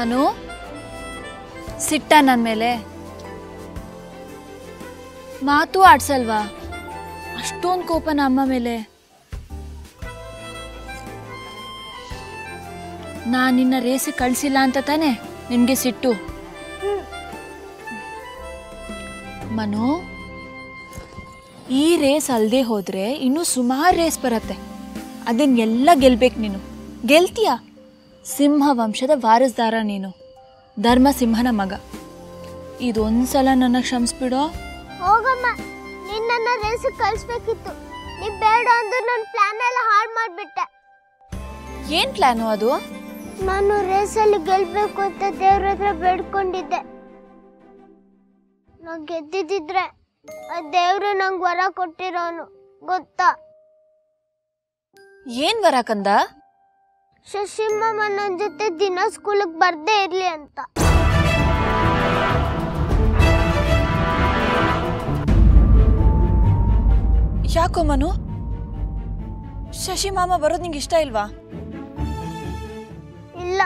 ಮನು ಸಿಟ್ಟ ನನ್ನ ಮೇಲೆ ಮಾತು ಆಡ್ಸಲ್ವಾ ಅಷ್ಟೊಂದು ಕೋಪನ ಅಮ್ಮ ಮೇಲೆ ನಾನು ನಿನ್ನ ರೇಸಿ ಕಳಿಸಿಲ್ಲ ಅಂತ ತಾನೆ ನಿನಗೆ ಸಿಟ್ಟು ಮನು ಈ ರೇಸ್ ಅಲ್ಲದೆ ಹೋದ್ರೆ ಇನ್ನೂ ಸುಮಾರು ರೇಸ್ ಬರುತ್ತೆ ಅದನ್ನೆಲ್ಲ ಗೆಲ್ಬೇಕು ನೀನು ಗೆಲ್ತೀಯ ಸಿಂಹ ವಂಶದ ವಾರಸ್ದಾರ ನೀನು ಧರ್ಮ ಸಿಂಹನ ಮಗ ಇದೊಂದ್ಸಲ ನನ್ನ ಕ್ಷಮಿಸ್ಬಿಡೋ ಹೋಗಮ್ಮ ನಿನ್ನನ್ನ ರೇಸ್ ಕಳಿಸ್ಬೇಕಿತ್ತು ನೀ ಬೇಡ ಅಂದ್ರು ನನ್ನ ಪ್ಲಾನ್ ಎಲ್ಲ ಹಾಳು ಮಾಡ್ಬಿಟ್ಟೆ ಏನ್ ಪ್ಲಾನು ಅದು ನಾನು ರೇಸಲ್ಲಿ ಗೆಲ್ಬೇಕು ಅಂತ ದೇವ್ರ ಹತ್ರ ಬೇಡ್ಕೊಂಡಿದ್ದೆ ನಾ ಗೆದ್ದಿದ್ದಿದ್ರೆ ಆ ದೇವ್ರು ನಂಗೆ ವರ ಕೊಟ್ಟಿರೋನು ಗೊತ್ತಾ ಏನ್ ವರ ಕಂದ ಶಶಿಮಮ್ಮ ನನ್ನ ಜೊತೆ ದಿನ ಸ್ಕೂಲಿಗೆ ಬರ್ದೇ ಇರ್ಲಿ ಅಂತ ಯಾಕೋ ಮನು ಶಶಿ ಮಾಮ ಬರೋದು ನಿಂಗೆ ಇಷ್ಟ ಇಲ್ವಾ ಇಲ್ಲ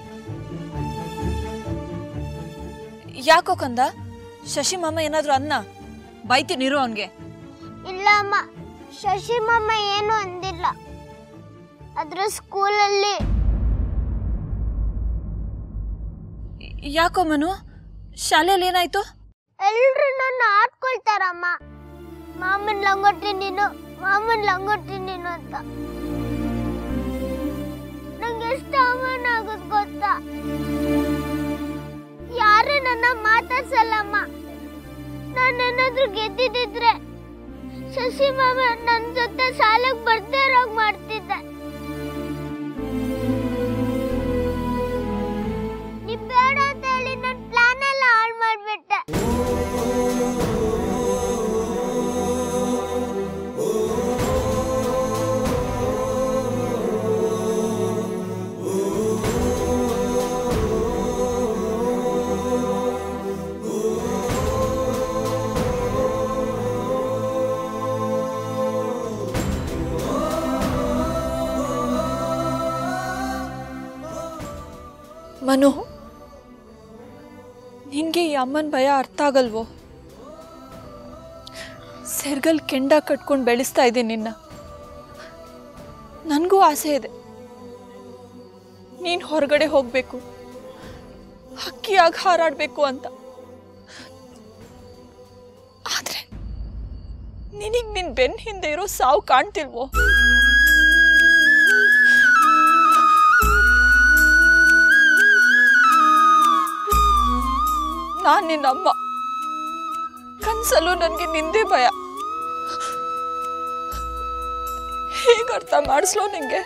ಯಾಕೋ ಕಂದ ಶಶಿ ಮಾಮ ಏನಾದ್ರು ಅನ್ನ ಬೈತೀನಿರು ಅವನ್ಗೆ ಇಲ್ಲ ಅಮ್ಮ ಶಶಿಮಮ್ಮ ಏನು ಅಂದಿಲ್ಲ ಅದ್ರ ಸ್ಕೂಲಲ್ಲಿ ಯಾಕೋ ಮನು ಶಾಲೆಯಲ್ಲಿ ಏನಾಯ್ತು ಎಲ್ರು ನನ್ನ ಆಡ್ಕೊಳ್ತಾರಮ್ಮ ಮಾಮನ್ ಲಂಗೋಟಿ ನೀನು ಮಾಮನ್ ಲಂಗೋಟಿ ನೀನು ಅಂತ ನಂಗೆ ಎಷ್ಟು ಅವಮಾನ ಆಗೋದ್ ಗೊತ್ತಾ ಯಾರು ನನ್ನ ಮಾತಾಡ್ಸಲ್ಲಮ್ಮ ನಾನೇನಾದ್ರೂ ಗೆದ್ದಿದ್ದಿದ್ರೆ ಶಶಿ ಮಾಮ ನನ್ನ ಜೊತೆ ಶಾಲೆಗೆ ಬರ್ದೇ ಇರೋಗ್ ಮಾಡ್ತಿದ್ದೆ ನೀ ಬೇಡ ಅಂತ ಹೇಳಿ ನನ್ನ ಪ್ಲಾನ್ ಎಲ್ಲ ಹಾಳು ಮಾಡ್ಬಿಟ್ಟೆ ಮನು ನಿನ್ಗೆ ಈ ಅಮ್ಮನ ಭಯ ಅರ್ಥ ಆಗಲ್ವೋ ಸೆರ್ಗಲ್ ಕೆಂಡ ಕಟ್ಕೊಂಡು ಬೆಳೆಸ್ತಾ ಇದ್ದೀನಿ ನಿನ್ನ ನನಗೂ ಆಸೆ ಇದೆ ನೀನು ಹೊರಗಡೆ ಹೋಗಬೇಕು ಹಕ್ಕಿಯಾಗಿ ಹಾರಾಡಬೇಕು ಅಂತ ಆದ್ರೆ ನಿನಗೆ ನಿನ್ನ ಬೆನ್ನ ಹಿಂದೆ ಇರೋ ಸಾವು ಕಾಣ್ತಿಲ್ವೋ ನಾನು ನಿನ್ನ ಅಮ್ಮ ಕನ್ಸಲ್ಲೂ ನನಗೆ ನಿಂದೇ ಭಯ ಹೇಗೆ ಅರ್ಥ ಮಾಡಿಸ್ಲೋ ನಿಂಗೆ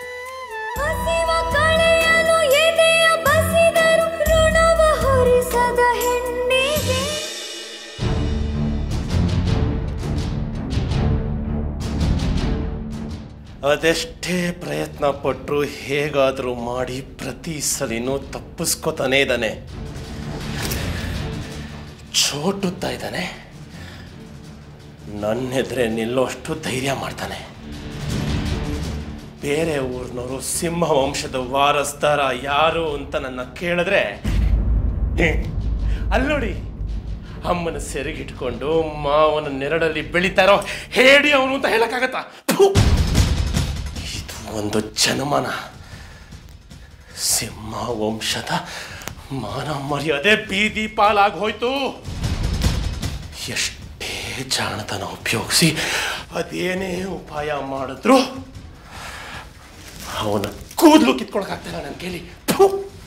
ಅದೆಷ್ಟೇ ಪ್ರಯತ್ನ ಪಟ್ಟರು ಹೇಗಾದರೂ ಮಾಡಿ ಪ್ರತಿ ಸಲಿನೂ ತಪ್ಪಿಸ್ಕೊತಾನೇ ಇದ್ದಾನೆ ಚೋಟುತ್ತಾ ಇದ್ದಾನೆ ನನ್ನ ಎದುರೆ ನಿಲ್ಲೋಷ್ಟು ಧೈರ್ಯ ಮಾಡ್ತಾನೆ ಬೇರೆ ಊರಿನವರು ಸಿಂಹ ವಂಶದ ವಾರಸ್ದಾರ ಯಾರು ಅಂತ ನನ್ನ ಕೇಳಿದ್ರೆ ಅಲ್ಲಿ ನೋಡಿ ಅಮ್ಮನ ಸೆರಗಿಟ್ಕೊಂಡು ಮಾವನ ನೆರಳಲ್ಲಿ ಬೆಳಿತಾರೋ ಹೇಳಿ ಅವನು ಅಂತ ಹೇಳಕ್ಕಾಗತ್ತಾ ಥು! ಇದು ಒಂದು ಜನಮನ ಸಿಂಹ ವಂಶದ ಮಾನ ಮರ್ಯಾದೆ ಬೀದಿ ಪಾಲಾಗಿ ಹೋಯ್ತು ಎಷ್ಟೇ ಜಾಣತನ ಉಪಯೋಗಿಸಿ ಅದೇನೇ ಉಪಾಯ ಮಾಡಿದ್ರು ಅವನ ಕೂದಲು ಕಿತ್ಕೊಳಕ್ಕಾಗ್ತಿಲ್ಲ ನನ್ನ ಕೈಲಿ ಥು!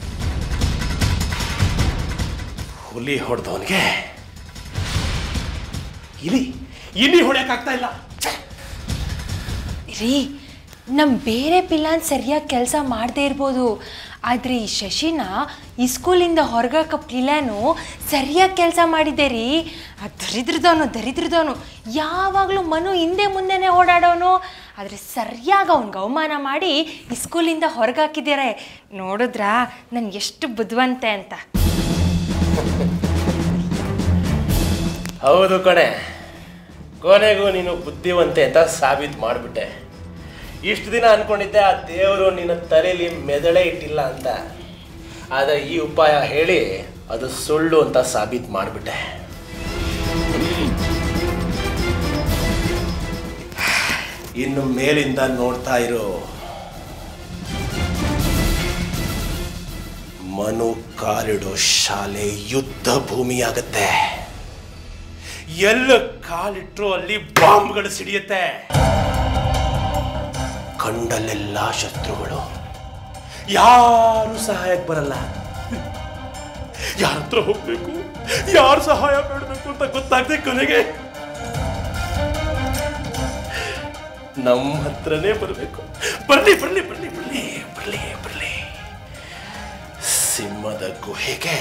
ಹುಲಿ ಹೊಡೆದವನಿಗೆ ಇಲಿ ಇಲಿ ಹೊಡೆಯಕ್ಕಾಗ್ತಾ ಇಲ್ಲ ಛೆ! ರೀ ನಮ್ಮ ಬೇರೆ ಪಿಲ್ಲಾನ್ ಸರಿಯಾಗಿ ಕೆಲಸ ಮಾಡದೇ ಇರ್ಬೋದು ಆದರೆ ಈ ಶಶಿನ ಈ ಸ್ಕೂಲಿಂದ ಹೊರಗಾಕ ಪ್ಲಾನು ಸರಿಯಾಗಿ ಕೆಲಸ ಮಾಡಿದ್ದೆ ರೀ ಆ ದರಿದ್ರದವನು ದರಿದ್ರದವನು ಯಾವಾಗಲೂ ಮನು ಹಿಂದೆ ಮುಂದೆನೇ ಓಡಾಡೋನು ಆದರೆ ಸರಿಯಾಗಿ ಅವ್ನಿಗೆ ಅವಮಾನ ಮಾಡಿ ಈ ಸ್ಕೂಲಿಂದ ಹೊರಗಾಕಿದ್ದಾರೆ ನೋಡಿದ್ರಾ ನಾನು ಎಷ್ಟು ಬುದ್ಧಿವಂತೆ ಅಂತ ಹೌದು ಕಣೆ ಕೊನೆಗೂ ನೀನು ಬುದ್ಧಿವಂತೆ ಅಂತ ಸಾಬೀತು ಮಾಡಿಬಿಟ್ಟೆ ಇಷ್ಟು ದಿನ ಅನ್ಕೊಂಡಿದ್ದೆ ಆ ದೇವರು ನಿನ್ನ ತಲೆಯಲ್ಲಿ ಮೆದಳೆ ಇಟ್ಟಿಲ್ಲ ಅಂತ ಆದರೆ ಈ ಉಪಾಯ ಹೇಳಿ ಅದು ಸುಳ್ಳು ಅಂತ ಸಾಬೀತು ಮಾಡಿಬಿಟ್ಟೆ ಇನ್ನು ಮೇಲಿಂದ ನೋಡ್ತಾ ಇರೋ ಮನು ಕಾಲಿಡೋ ಶಾಲೆ ಯುದ್ಧ ಭೂಮಿಯಾಗತ್ತೆ ಎಲ್ಲ ಕಾಲಿಟ್ರು ಅಲ್ಲಿ ಬಾಂಬ್ಗಳು ಸಿಡಿಯುತ್ತೆ ಕಂಡಲ್ಲೆಲ್ಲ ಶತ್ರುಗಳು ಯಾರು ಸಹಾಯಕ್ಕೆ ಬರಲ್ಲ ಯಾರ ಹತ್ರ ಹೋಗ್ಬೇಕು ಯಾರು ಸಹಾಯ ಬೇಡಬೇಕು ಅಂತ ಗೊತ್ತಾಗದೆ ಕೊನೆಗೆ ನಮ್ಮ ಹತ್ರನೇ ಬರಬೇಕು ಬರ್ಲಿ ಬರ್ಲಿ ಬರ್ಲಿ ಬರ್ಲಿ ಬರ್ಲಿ ಬರ್ಲಿ ಸಿಂಹದ ಗುಹೆಗೆ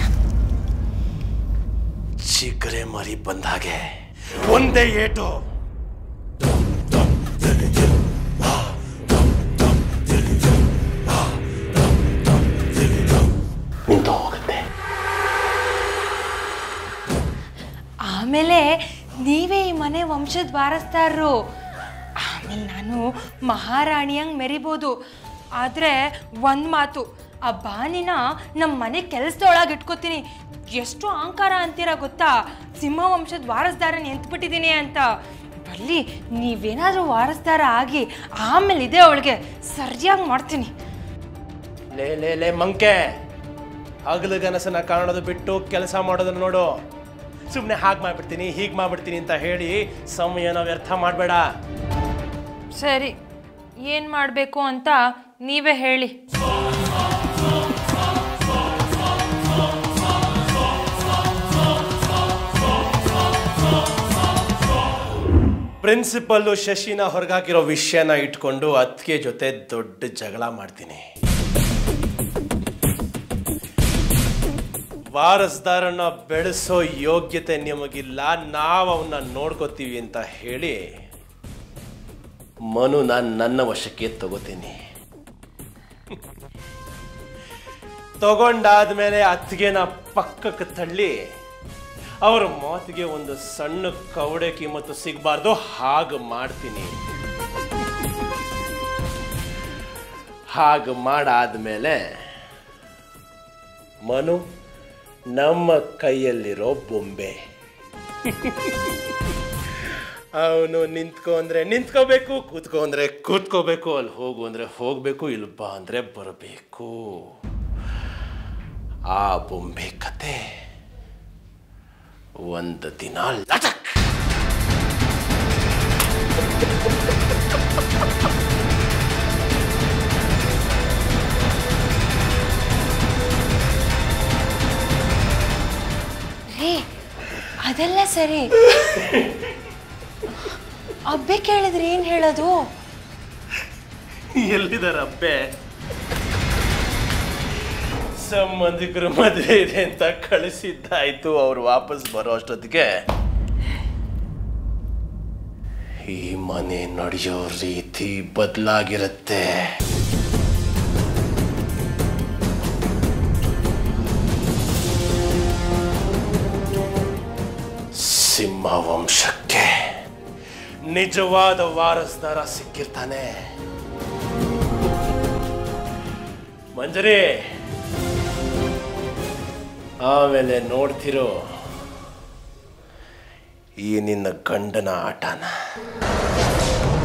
ಚಿಗರೆ ಮರಿ ಬಂದ ಹಾಗೆ ಒಂದೇ ಏಟು ನಿಂತು ಹೋಗುತ್ತೆ ಆಮೇಲೆ ನೀವೇ ಈ ಮನೆ ವಂಶದ ವಾರಸ್ದಾರರು ಆಮೇಲೆ ನಾನು ಮಹಾರಾಣಿಯಂಗೆ ಮೆರಿಬೋದು ಆದರೆ ಒಂದು ಮಾತು ಆ ಬಾನಿನ ನಮ್ಮ ಮನೆ ಕೆಲಸದೊಳಗೆ ಇಟ್ಕೋತೀನಿ ಎಷ್ಟು ಅಹಂಕಾರ ಅಂತೀರ ಗೊತ್ತಾ ಸಿಂಹ ವಂಶದ ವಾರಸ್ದಾರನ ಎಂತ್ಬಿಟ್ಟಿದ್ದೀನಿ ಅಂತ ಬರಲಿ ನೀವೇನಾದರೂ ವಾರಸ್ದಾರ ಆಗಿ ಆಮೇಲೆ ಇದೆ ಅವಳಿಗೆ ಸರಿಯಾಗಿ ಮಾಡ್ತೀನಿ ಲೇ ಲೇ ಲೇ ಮಂಕೆ ಹಗಲುಗನಸನ್ನ ಕಾಣೋದು ಬಿಟ್ಟು ಕೆಲಸ ಮಾಡೋದನ್ನ ನೋಡು ಸುಮ್ಮನೆ ಹಾಗೆ ಮಾಡ್ಬಿಡ್ತೀನಿ ಹೀಗೆ ಮಾಡ್ಬಿಡ್ತೀನಿ ಅಂತ ಹೇಳಿ ಸಮಯನ ವ್ಯರ್ಥ ಮಾಡಬೇಡ ಸರಿ ಏನು ಮಾಡಬೇಕು ಅಂತ ನೀವೇ ಹೇಳಿ ಪ್ರಿನ್ಸಿಪಲ್ಲು ಶಶಿನ ಹೊರಗಾಕಿರೋ ವಿಷಯನ ಇಟ್ಕೊಂಡು ಅದಕ್ಕೆ ಜೊತೆ ದೊಡ್ಡ ಜಗಳ ಮಾಡ್ತೀನಿ ವಾರಸ್ದಾರನ್ನ ಬೆಳೆಸೋ ಯೋಗ್ಯತೆ ನಿಮಗಿಲ್ಲ ನಾವು ಅವನ್ನ ನೋಡ್ಕೋತೀವಿ ಅಂತ ಹೇಳಿ ಮನುನ ನನ್ನ ವಶಕ್ಕೆ ತಗೋತೀನಿ ತಗೊಂಡಾದ್ಮೇಲೆ ಅತ್ತಿಗೆನ ಪಕ್ಕಕ್ಕೆ ತಳ್ಳಿ ಅವ್ರ ಮಾತಿಗೆ ಒಂದು ಸಣ್ಣ ಕವಡೆ ಕಿಮ್ಮತ್ತು ಸಿಗಬಾರ್ದು ಹಾಗೆ ಮಾಡ್ತೀನಿ ಹಾಗೆ ಮಾಡಾದ್ಮೇಲೆ ಮನು ನಮ್ಮ ಕೈಯಲ್ಲಿರೋ ಬೊಂಬೆ ಅವನು ನಿಂತ್ಕೊ ಅಂದ್ರೆ ನಿಂತ್ಕೋಬೇಕು ಕೂತ್ಕೊ ಅಂದ್ರೆ ಕೂತ್ಕೋಬೇಕು ಅಲ್ಲಿ ಹೋಗು ಅಂದ್ರೆ ಹೋಗ್ಬೇಕು ಇಲ್ಲಿ ಬಾ ಅಂದ್ರೆ ಬರಬೇಕು ಆ ಬೊಂಬೆ ಕತೆ ಒಂದು ದಿನ ಲಟಕ್ ರೀ ಅದೆಲ್ಲ ಸರಿ ಅಬ್ಬೆ ಕೇಳಿದ್ರೆ ಏನು ಹೇಳೋದು ಎಲ್ಲಿದಾರ ಅಬ್ಬೆ ಸಂಬಂಧಿಕರು ಮದುವೆ ಇದೆ ಅಂತ ಕಳಿಸಿದ್ದಾಯ್ತು ಅವ್ರು ವಾಪಸ್ ಬರೋ ಅಷ್ಟೊತ್ತಿಗೆ ಈ ಮನೆ ನಡೆಯೋ ರೀತಿ ಬದಲಾಗಿರುತ್ತೆ ಸಿಂಹ ವಂಶಕ್ಕೆ ನಿಜವಾದ ವಾರಸ್ದಾರ ಸಿಕ್ಕಿರ್ತಾನೆ ಮಂಜರಿ ಆಮೇಲೆ ನೋಡ್ತಿರೋ ಈ ನಿನ್ನ ಗಂಡನ ಆಟನ